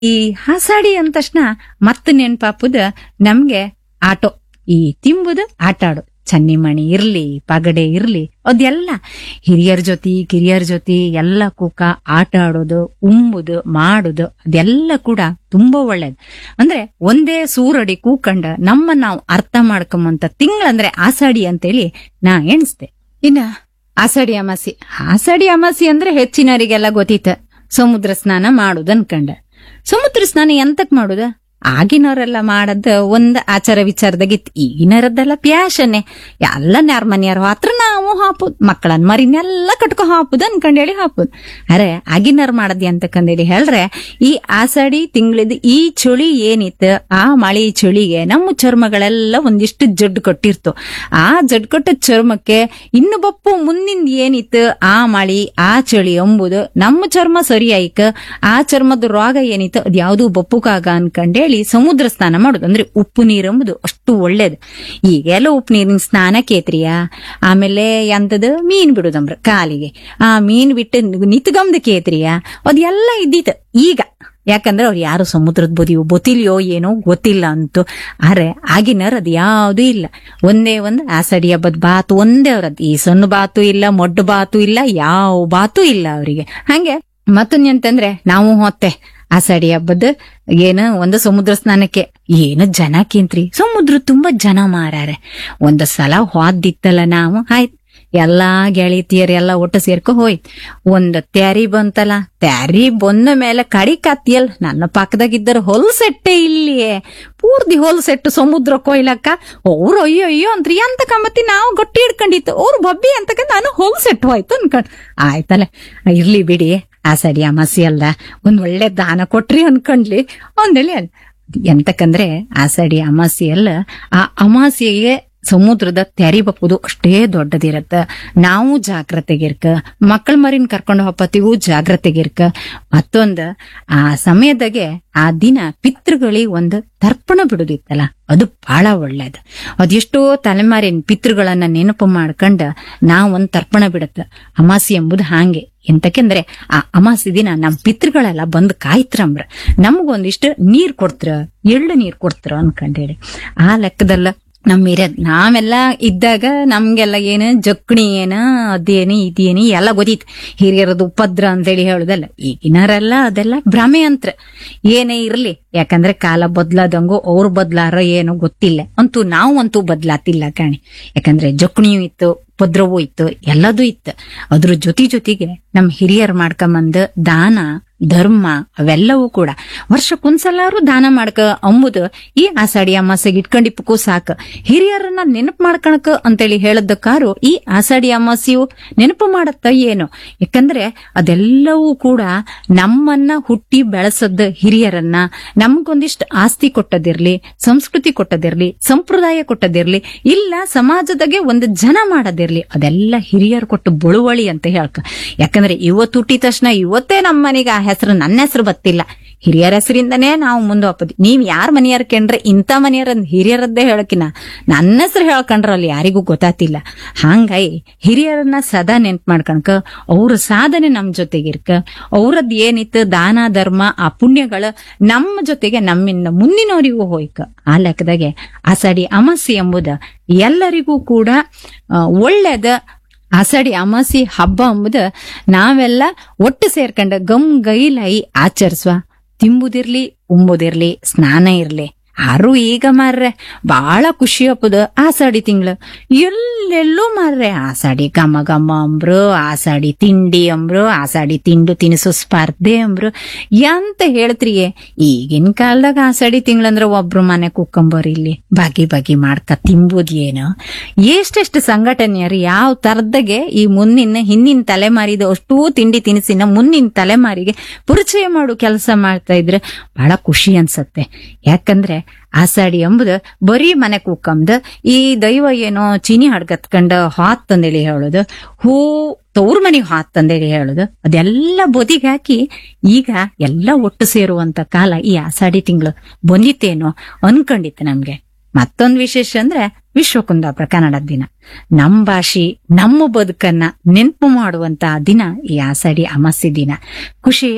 ಈ ಹಾಸಾಡಿ ಅಂದ ತಕ್ಷಣ ಮತ್ತೆ ನೆನ್ಪಾಪುದ ನಮ್ಗೆ ಆಟೋ ಈ ತಿಂಬುದು ಆಟ ಆಡೋ ಚನ್ನಿಮಣಿ ಇರ್ಲಿ ಪಗಡೆ ಇರ್ಲಿ ಅದೆಲ್ಲ ಹಿರಿಯರ ಜೊತೆ ಕಿರಿಯರ ಜೊತೆ ಎಲ್ಲ ಕೂಕ ಆಟ ಆಡೋದು ಉಂಬುದು ಮಾಡುದು ಅದೆಲ್ಲ ಕೂಡ ತುಂಬಾ ಒಳ್ಳೇದು ಅಂದ್ರೆ ಒಂದೇ ಸೂರಡಿ ಕೂಕಂಡ ನಮ್ಮ ನಾವು ಅರ್ಥ ಮಾಡ್ಕೊಂಬಂತ ತಿಂಗಳಂದ್ರೆ ಆಸಾಡಿ ಅಂತೇಳಿ ನಾ ಎಣಿಸ್ದೆ ಇನ್ನ ಆಸಾಡಿ ಅಮಾಸಿ ಆಸಾಡಿ ಅಮಾಸಿ ಅಂದ್ರೆ ಹೆಚ್ಚಿನವರಿಗೆಲ್ಲ ಗೊತ್ತಿತ್ತ ಸಮುದ್ರ ಸ್ನಾನ ಮಾಡುದು ಅನ್ಕಂಡ ಸಮುದ್ರ ಸ್ನಾನ ಎಂತಕ್ ಮಾಡುದ ಆಗಿನವರೆಲ್ಲ ಮಾಡದ ಒಂದ್ ಆಚಾರ ವಿಚಾರದಾಗಿತ್ತು ಈಗಿನರದ್ದೆಲ್ಲ ಪ್ಯಾಶನ್ನೇ ಎಲ್ಲ ನ್ಯಾರ ಮನೆಯವ್ರ ಹತ್ರ ನಾವು ಹಾಪುದ್ ಮಕ್ಕಳನ್ ಮರಿನೆಲ್ಲ ಕಟ್ಕೊ ಹಾಪುದ್ ಅನ್ಕಂಡೇಳಿ ಹಾಪುದ್ ಅರೆ ಆಗಿನವ್ರು ಮಾಡದಿ ಅಂತಕಂದೇಳಿ ಹೇಳ್ರೆ ಈ ಆಸಾಡಿ ತಿಂಗಳಿದ್ ಈ ಚಳಿ ಏನಿತ್ತು ಆ ಮಳಿ ಚಳಿಗೆ ನಮ್ಮ ಚರ್ಮಗಳೆಲ್ಲ ಒಂದಿಷ್ಟು ಜಡ್ಡು ಕೊಟ್ಟಿರ್ತು ಆ ಜಡ್ ಕೊಟ್ಟ ಚರ್ಮಕ್ಕೆ ಇನ್ನು ಬಪ್ಪು ಮುಂದಿನ ಏನಿತ್ತು ಆ ಮಳಿ ಆ ಚಳಿ ಎಂಬುದು ನಮ್ಮ ಚರ್ಮ ಸರಿ ಆಯ್ಕ ಆ ಚರ್ಮದ ರೋಗ ಏನಿತ್ತು ಅದ್ ಯಾವ್ದು ಬಪ್ಪುಕಾಗ ಅನ್ಕಂಡೇಳಿ ಸಮುದ್ರ ಸ್ನಾನ ಮಾಡುದು ಅಂದ್ರೆ ಉಪ್ಪು ನೀರು ಎಂಬುದು ಅಷ್ಟು ಒಳ್ಳೇದು ಈಗೆಲ್ಲ ಉಪ್ಪು ನೀರಿನ ಸ್ನಾನ ಕೇತ್ರಿಯ ಆಮೇಲೆ ಎಂತದ ಮೀನ್ ಬಿಡುದಂಬ್ರ ಕಾಲಿಗೆ ಆ ಮೀನ್ ಬಿಟ್ಟು ನಿತ್ಗಮ್ದ ಕೇತ್ರಿಯ ಅದೆಲ್ಲ ಇದ್ದಿತ್ತು ಈಗ ಯಾಕಂದ್ರೆ ಅವ್ರು ಯಾರು ಸಮುದ್ರದ ಬದಿಯೋ ಗೊತ್ತಿಲ್ಯೋ ಏನೋ ಗೊತ್ತಿಲ್ಲ ಅಂತು ಆದ್ರೆ ಆಗಿನರ್ ಅದ್ ಯಾವ್ದು ಇಲ್ಲ ಒಂದೇ ಒಂದು ಆಸಡಿ ಹಬ್ಬದ ಬಾತು ಒಂದೇ ಅವ್ರದ್ ಈ ಸಣ್ಣ ಬಾತು ಇಲ್ಲ ಮೊಡ್ಡು ಬಾತು ಇಲ್ಲ ಯಾವ ಬಾತು ಇಲ್ಲ ಅವರಿಗೆ ಹಂಗೆ ಮತ್ತೊಂದ್ ಅಂತಂದ್ರೆ ನಾವು ಹೊತ್ತೆ ಆಸಾಡಿ ಹಬ್ಬದ ಏನು ಒಂದು ಸಮುದ್ರ ಸ್ನಾನಕ್ಕೆ ಏನು ಜನ ಕೇಂತ್ರಿ ಸಮುದ್ರ ತುಂಬಾ ಜನ ಮಾರಾರೆ ಒಂದ್ ಸಲ ಹೋದಿತ್ತಲ್ಲ ನಾವು ಆಯ್ತ್ ಎಲ್ಲಾ ಗೆಳತಿಯರೆಲ್ಲ ಒಟ್ಟು ಸೇರ್ಕೊ ಹೋಯ್ತ್ ಒಂದ್ ತ್ಯಾರಿ ಬಂತಲ್ಲ ತ್ಯಾರಿ ಬಂದ ಮೇಲೆ ಕಡಿ ಕತ್ತಿಯಲ್ ನನ್ನ ಪಕ್ಕದಾಗಿದ್ದರ ಹೊಲ್ಸೆಟ್ಟೆ ಇಲ್ಲಿಯೇ ಪೂರ್ತಿ ಹೊಲ್ಸೆಟ್ಟು ಸಮುದ್ರ ಕೊಯ್ಲಕ್ಕ ಅವ್ರು ಅಯ್ಯೋ ಅಯ್ಯೋ ಅಂತ್ರಿ ಎಂತ ಕಮ್ಮತ್ತಿ ನಾವು ಗಟ್ಟಿ ಹಿಡ್ಕೊಂಡಿತ್ತು ಅವ್ರು ಬಬ್ಬಿ ಅಂತಕ ನಾನು ಹೊಲ್ಸೆಟ್ಟು ಹೋಯ್ತು ಅನ್ಕೊಂಡ್ ಆಯ್ತಲ್ಲ ಇರ್ಲಿ ಬಿಡಿ ಆ ಸರಿ ಅಮಾಸಿ ಅಲ್ಲ ಒಂದ್ ಒಳ್ಳೆ ದಾನ ಕೊಟ್ರಿ ಅನ್ಕೊಂಡ್ಲಿ ಒಂದೇಳಿ ಎಂತಕಂದ್ರೆ ಆಸಡಿ ಅಮಾಸಿ ಅಲ್ಲ ಆ ಅಮಾಸಿಗೆ ಸಮುದ್ರದ ತೆರಿ ಬಪ್ಪುದು ಅಷ್ಟೇ ದೊಡ್ಡದಿರತ್ತ ನಾವು ಜಾಗ್ರತೆಗಿರ್ಕ ಮಕ್ಕಳ ಮರಿನ್ ಕರ್ಕೊಂಡು ಹೋಗತ್ತಿಗೂ ಜಾಗ್ರತೆಗಿರ್ಕ ಮತ್ತೊಂದ್ ಆ ಸಮಯದಾಗೆ ಆ ದಿನ ಪಿತೃಗಳಿಗೆ ಒಂದು ತರ್ಪಣ ಬಿಡುದಿತ್ತಲ್ಲ ಅದು ಬಹಳ ಒಳ್ಳೇದು ಅದೆಷ್ಟೋ ತಲೆಮಾರಿನ ಪಿತೃಗಳನ್ನ ನೆನಪು ಮಾಡ್ಕೊಂಡ ನಾವ್ ಒಂದ್ ತರ್ಪಣ ಬಿಡತ್ತ ಅಮಾಸಿ ಎಂಬುದು ಹಾಂಗೆ ಎಂತಕೆಂದ್ರೆ ಆ ಅಮಾಸಿ ದಿನ ನಮ್ ಪಿತೃಗಳೆಲ್ಲ ಬಂದ್ ಕಾಯ್ತ್ರಂಬ್ರ ನಮಗೊಂದಿಷ್ಟು ನೀರ್ ಕೊಡ್ತ್ರ ಎಳ್ಳು ನೀರ್ ಕೊಡ್ತ್ರ ಅನ್ಕಂಡೇಳಿ ಆ ಲೆಕ್ಕದಲ್ಲ ನಮ್ ಹಿರಿಯರ್ ನಾವೆಲ್ಲ ಇದ್ದಾಗ ನಮ್ಗೆಲ್ಲ ಏನು ಜಕ್ಣಿ ಏನ ಅದೇನು ಇದೇನು ಎಲ್ಲ ಗೊತ್ತಿತ್ತು ಹಿರಿಯರದು ಉಪದ್ರ ಅಂತೇಳಿ ಹೇಳುದಲ್ಲ ಈಗಿನರೆಲ್ಲ ಅದೆಲ್ಲ ಭ್ರಮೆ ಅಂತ್ರ ಏನೇ ಇರ್ಲಿ ಯಾಕಂದ್ರೆ ಕಾಲ ಬದ್ಲಾದಂಗು ಅವ್ರು ಬದ್ಲಾರೋ ಏನೋ ಗೊತ್ತಿಲ್ಲ ಅಂತೂ ನಾವು ಅಂತೂ ಬದ್ಲಾತಿಲ್ಲ ಕಾಣಿ ಯಾಕಂದ್ರೆ ಜಕ್ಣಿಯೂ ಇತ್ತು ಉಪದ್ರವೂ ಇತ್ತು ಎಲ್ಲದೂ ಇತ್ತು ಅದ್ರ ಜೊತೆ ಜೊತೆಗೆ ನಮ್ ಹಿರಿಯರ್ ಮಾಡ್ಕೊಂಬಂದ ದಾನ ಧರ್ಮ ಅವೆಲ್ಲವೂ ಕೂಡ ವರ್ಷಕ್ಕೊಂದ್ಸಲಾರು ದಾನ ಮಾಡ್ಕ ಅಂಬುದು ಈ ಆಸಾಡಿ ಅಮಾಸೆಗೆ ಇಟ್ಕೊಂಡಿಪ್ಪಕ್ಕೂ ಸಾಕ ಹಿರಿಯರನ್ನ ನೆನಪು ಮಾಡ್ಕಣಕ ಅಂತೇಳಿ ಹೇಳದಕ್ಕಾರು ಈ ಆಸಾಡಿ ಅಮಾಸೆಯು ನೆನಪು ಮಾಡತ್ತ ಏನು ಯಾಕಂದ್ರೆ ಅದೆಲ್ಲವೂ ಕೂಡ ನಮ್ಮನ್ನ ಹುಟ್ಟಿ ಬೆಳೆಸದ ಹಿರಿಯರನ್ನ ನಮ್ಗೊಂದಿಷ್ಟು ಆಸ್ತಿ ಕೊಟ್ಟದಿರ್ಲಿ ಸಂಸ್ಕೃತಿ ಕೊಟ್ಟದಿರ್ಲಿ ಸಂಪ್ರದಾಯ ಕೊಟ್ಟದಿರ್ಲಿ ಇಲ್ಲ ಸಮಾಜದಾಗೆ ಒಂದು ಜನ ಮಾಡದಿರ್ಲಿ ಅದೆಲ್ಲ ಹಿರಿಯರು ಕೊಟ್ಟು ಬಳುವಳಿ ಅಂತ ಹೇಳ್ಕ ಯಾಕಂದ್ರೆ ಇವತ್ತು ಹುಟ್ಟಿದ ತಕ್ಷಣ ಇವತ್ತೇ ನಮ್ಮ ಮನೆಗೆ ಆ ಹೆಸರು ನನ್ನ ಹೆಸರು ಬತ್ತಿಲ್ಲ ಹಿರಿಯರ ಹೆಸರಿಂದನೇ ನಾವು ಮುಂದೆ ಹೋಗ್ತೀವಿ ನೀವ್ ಯಾರ ಮನೆಯವ್ರ ಕಂಡ್ರೆ ಇಂಥ ಮನೆಯವ್ರ ಹಿರಿಯರದ್ದೇ ಹೇಳಕಿನ ನನ್ನ ಹೆಸರು ಹೇಳ್ಕೊಂಡ್ರ ಅಲ್ಲಿ ಯಾರಿಗೂ ಗೊತ್ತಾತಿಲ್ಲ ಹಂಗಾಗಿ ಹಿರಿಯರನ್ನ ಸದಾ ನೆನ್ಪು ಮಾಡ್ಕಣಕ ಅವ್ರ ಸಾಧನೆ ನಮ್ ಜೊತೆಗಿರ್ಕ ಅವ್ರದ್ ಏನಿತ್ತು ದಾನ ಧರ್ಮ ಆ ಪುಣ್ಯಗಳ ನಮ್ಮ ಜೊತೆಗೆ ನಮ್ಮಿಂದ ಮುಂದಿನವರಿಗೂ ಹೋಯ್ಕ ಆ ಲೆಕ್ಕದಾಗೆ ಆಸಾಡಿ ಅಮಾಸಿ ಎಂಬುದ ಎಲ್ಲರಿಗೂ ಕೂಡ ಆ, ಒಳ್ಳೇದ ಆಸಾಡಿ ಅಮಾಸಿ ಹಬ್ಬ ಎಂಬುದು ನಾವೆಲ್ಲ ಒಟ್ಟು ಸೇರ್ಕೊಂಡ ಗಮ್ ಗೈಲೈ ಆಚರಿಸುವ ತಿಂಬುದಿರ್ಲಿ ಉಂಬುದಿರ್ಲಿ ಸ್ನಾನ ಇರ್ಲಿ ಯಾರು ಈಗ ಮಾರ್ರೆ ಬಹಳ ಖುಷಿ ಹಬ್ಬದ ಆಸಾಡಿ ತಿಂಗಳು ಎಲ್ಲೆಲ್ಲೂ ಮಾರ್ರೆ ಆಸಾಡಿ ಗಮ ಗಮ ಅಂಬ್ರು ಆಸಾಡಿ ತಿಂಡಿ ಅಂಬ್ರು ಆಸಾಡಿ ತಿಂಡು ತಿನಿಸು ಸ್ಪರ್ಧೆ ಅಂಬ್ರು ಎಂತ ಹೇಳ್ತ್ರಿಯೇ ಈಗಿನ ಕಾಲದಾಗ ಆಸಾಡಿ ತಿಂಗಳಂದ್ರ ಒಬ್ರು ಮನೆ ಕುಕ್ಕಂಬರ್ ಇಲ್ಲಿ ಬಗೆ ಬಗೆ ಮಾಡ್ಕ ತಿಂಬುದ್ ಏನು ಎಷ್ಟೆಷ್ಟು ಸಂಘಟನೆಯರು ಯಾವ ತರದಾಗೆ ಈ ಮುಂದಿನ ಹಿಂದಿನ ತಲೆಮಾರಿದ ಅಷ್ಟೂ ತಿಂಡಿ ತಿನಿಸಿನ ಮುಂದಿನ ತಲೆಮಾರಿಗೆ ಪರಿಚಯ ಮಾಡು ಕೆಲಸ ಮಾಡ್ತಾ ಇದ್ರೆ ಬಹಳ ಖುಷಿ ಅನ್ಸತ್ತೆ ಯಾಕಂದ್ರೆ ಆಸಾಡಿ ಎಂಬುದು ಬರೀ ಮನೆ ಕೂಕಂದು ಈ ದೈವ ಏನೋ ಚೀನಿ ಹಡ್ಗತ್ಕಂಡ ಹಾತ್ ತಂದೇಳಿ ಹೇಳೋದು ಹೂ ತವ್ರ ಮನೆಗೆ ಹಾತ್ ತಂದೇಳಿ ಹೇಳೋದು ಅದೆಲ್ಲ ಬದಿಗೆ ಹಾಕಿ ಈಗ ಎಲ್ಲ ಒಟ್ಟು ಸೇರುವಂತ ಕಾಲ ಈ ಆಸಾಡಿ ತಿಂಗಳು ಬಂದಿತ್ತೇನೋ ಅನ್ಕೊಂಡಿತ್ತು ನಮ್ಗೆ ಮತ್ತೊಂದು ವಿಶೇಷ ಅಂದ್ರೆ ವಿಶ್ವಕುಂದಾಪುರ ಕನ್ನಡ ದಿನ ನಮ್ ಭಾಷೆ ನಮ್ಮ ಬದುಕನ್ನ ನೆನಪು ಮಾಡುವಂತ ದಿನ ಈ ಆಸಾಡಿ ಅಮಾಸಿ ದಿನ ಖುಷಿ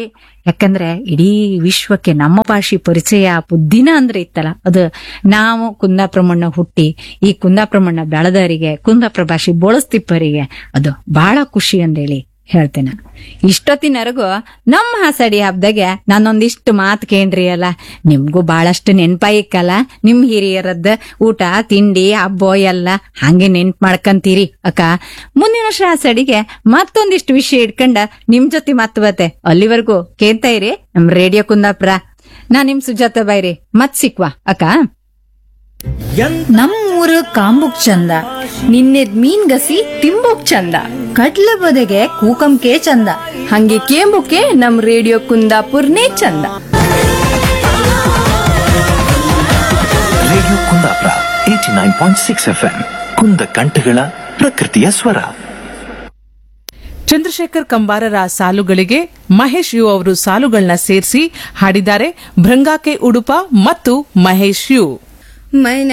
ಯಾಕಂದ್ರೆ ಇಡೀ ವಿಶ್ವಕ್ಕೆ ನಮ್ಮ ಭಾಷೆ ಪರಿಚಯ ಬುದ್ಧಿನ ಅಂದ್ರೆ ಇತ್ತಲ್ಲ ಅದು ನಾವು ಕುಂದಾಪುರ ಮಣ್ಣ ಹುಟ್ಟಿ ಈ ಕುಂದಾಪುರ ಮಣ್ಣ ಬೆಳೆದವರಿಗೆ ಕುಂದಾಪುರ ಭಾಷೆ ಬಳಸ್ತಿಪ್ಪರಿಗೆ ಅದು ಬಹಳ ಖುಷಿ ಅಂದೇಳಿ ಹೇಳ್ತೇನೆ ಇಷ್ಟೊತ್ತಿನವರೆಗೂ ನಮ್ಮ ಹಾಸಡಿ ಹಬ್ಬದಾಗೆ ನಾನೊಂದಿಷ್ಟು ಮಾತು ಕೇಂದ್ರಿ ಅಲ್ಲ ನಿಮ್ಗೂ ಬಹಳಷ್ಟು ನೆನ್ಪಾಯಿಕ್ಕಲ್ಲ ನಿಮ್ ಹಿರಿಯರದ್ದ ಊಟ ತಿಂಡಿ ಹಬ್ಬ ಎಲ್ಲ ಹಂಗೆ ನೆನ್ಪ್ ಮಾಡ್ಕಂತೀರಿ ಅಕ್ಕ ಮುಂದಿನ ವರ್ಷ ಹಾಸಡಿಗೆ ಮತ್ತೊಂದಿಷ್ಟು ವಿಷಯ ಇಟ್ಕೊಂಡ ನಿಮ್ ಜೊತೆ ಮಾತು ಬತ್ತೆ ಅಲ್ಲಿವರೆಗೂ ಕೇಳ್ತಾ ಇರಿ ನಮ್ ರೇಡಿಯೋ ಕುಂದಾಪುರ ನಾ ನಿಮ್ ಸುಜಾತ ಬೈರಿ ಮತ್ ಸಿಕ್ವಾ ಅಕ್ಕ ನಮ್ಮೂರು ಕಾಂಬುಕ್ ಚಂದ ನಿನ್ನೆದ್ ಮೀನ್ ಗಸಿ ತಿಂಬುಕ್ ಚಂದ ಕಡ್ಲ ಬದೆಗೆ ಕೂಕಂಕೆ ಚಂದ ಹಂಗೆ ಕೇಂಬುಕೆ ನಮ್ ರೇಡಿಯೋ ಕುಂದಾಪುರ್ನೇ ಚಂದ radio Kundapura eighty nine point six F M ಕುಂದ ಕಂಠಗಳ ಪ್ರಕೃತಿಯ ಸ್ವರ ಚಂದ್ರಶೇಖರ್ ಕಂಬಾರರ ಸಾಲುಗಳಿಗೆ ಮಹೇಶ್ ಯು ಅವರು ಸಾಲುಗಳನ್ನ ಸೇರಿಸಿ ಹಾಡಿದ್ದಾರೆ ಭೃಂಗಾಕೆ ಉಡುಪ ಮತ್ತು ಮಹೇಶ್ ಯು ಮೈನ